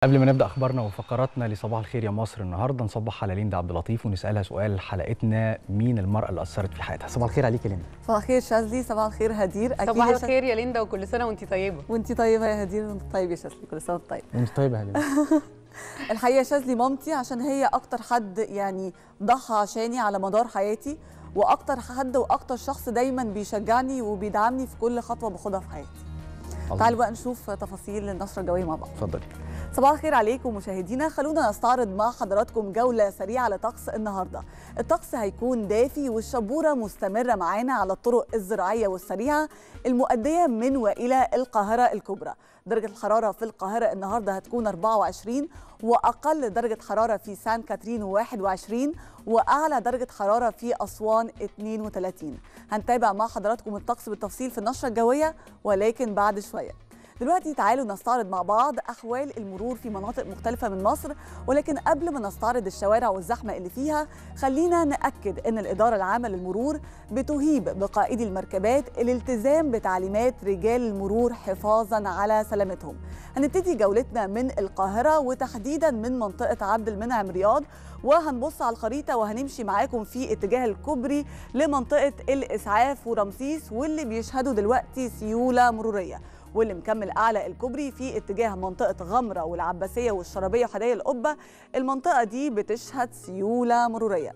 قبل ما نبدا اخبارنا وفقراتنا لصباح الخير يا مصر النهارده نصبح على ليندا عبد اللطيف ونسالها سؤال حلقتنا مين المراه اللي اثرت في حياتها صباح الخير عليك يا ليندا صباح الخير شاذلي صباح الخير هدير اكيد صباح يا شاذلي. الخير يا ليندا وكل سنه وانت طيبه وانت طيبه يا هدير وانت طيب يا شاذلي كل سنه وانت طيب وانت طيبه يا ليندا الحقيقه يا شاذلي مامتي عشان هي اكتر حد يعني ضحى عشاني على مدار حياتي واكتر حد واكتر شخص دايما بيشجعني وبيدعمني في كل خطوه باخدها في حياتي تعالوا بقى نشوف تفاصيل النشره الجويه مع بعض اتفضلي صباح الخير عليكم مشاهدينا خلونا نستعرض مع حضراتكم جولة سريعة لطقس النهاردة الطقس هيكون دافي والشبورة مستمرة معانا على الطرق الزراعية والسريعة المؤدية من وإلى القاهرة الكبرى درجة الحرارة في القاهرة النهاردة هتكون 24 وأقل درجة حرارة في سان كاترين 21 وأعلى درجة حرارة في أسوان 32 هنتابع مع حضراتكم الطقس بالتفصيل في النشرة الجوية ولكن بعد شوية دلوقتي تعالوا نستعرض مع بعض احوال المرور في مناطق مختلفه من مصر ولكن قبل ما نستعرض الشوارع والزحمه اللي فيها خلينا ناكد ان الاداره العامه للمرور بتهيب بقائدي المركبات الالتزام بتعليمات رجال المرور حفاظا على سلامتهم هنبتدي جولتنا من القاهره وتحديدا من منطقه عبد المنعم رياض وهنبص على الخريطه وهنمشي معاكم في اتجاه الكوبري لمنطقه الاسعاف ورمسيس واللي بيشهدوا دلوقتي سيوله مروريه واللي مكمل اعلى الكوبري في اتجاه منطقه غمره والعباسيه والشرابيه وحدائق القبه المنطقه دي بتشهد سيوله مروريه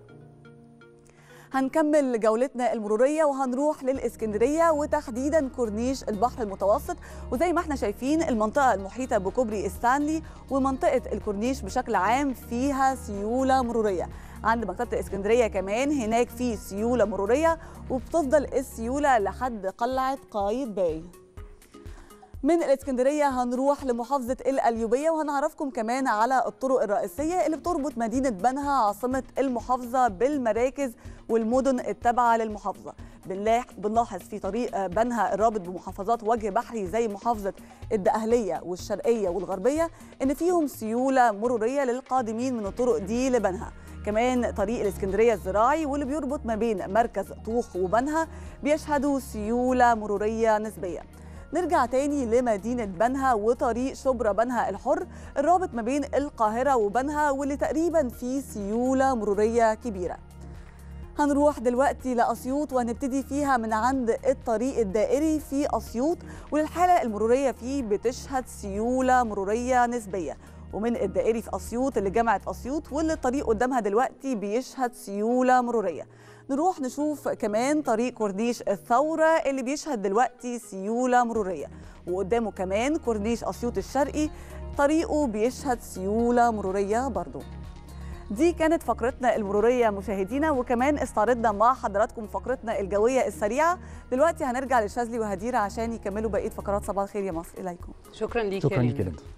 هنكمل جولتنا المروريه وهنروح للاسكندريه وتحديدا كورنيش البحر المتوسط وزي ما احنا شايفين المنطقه المحيطه بكوبري ستانلي ومنطقه الكورنيش بشكل عام فيها سيوله مروريه عند مكتبه الاسكندريه كمان هناك في سيوله مروريه وبتفضل السيوله لحد قلعه قايتباي من الاسكندريه هنروح لمحافظه القليوبيه وهنعرفكم كمان على الطرق الرئيسيه اللي بتربط مدينه بنها عاصمه المحافظه بالمراكز والمدن التابعه للمحافظه بنلاحظ في طريق بنها الرابط بمحافظات وجه بحري زي محافظه الدقهليه والشرقيه والغربيه ان فيهم سيوله مروريه للقادمين من الطرق دي لبنها كمان طريق الاسكندريه الزراعي واللي بيربط ما بين مركز طوخ وبنها بيشهدوا سيوله مروريه نسبيه نرجع تاني لمدينة بنها وطريق شبرا بنها الحر الرابط ما بين القاهرة وبنها واللي تقريبا فيه سيولة مرورية كبيرة هنروح دلوقتي لأسيوط وهنبتدي فيها من عند الطريق الدائري في أسيوط والحالة المرورية فيه بتشهد سيولة مرورية نسبية ومن الدائري في أسيوط اللي جامعة أسيوط واللي الطريق قدامها دلوقتي بيشهد سيولة مرورية نروح نشوف كمان طريق كورنيش الثورة اللي بيشهد دلوقتي سيولة مرورية وقدامه كمان كورنيش أسيوط الشرقي طريقه بيشهد سيولة مرورية برضو دي كانت فقرتنا المرورية مشاهدينا وكمان استعرضنا مع حضراتكم فقرتنا الجوية السريعة دلوقتي هنرجع لشاذلي وهديرة عشان يكملوا بقية فقرات صباح الخير يا مصر إليكم شكرا ليك شكرا يا ليك يا ليندا ليندا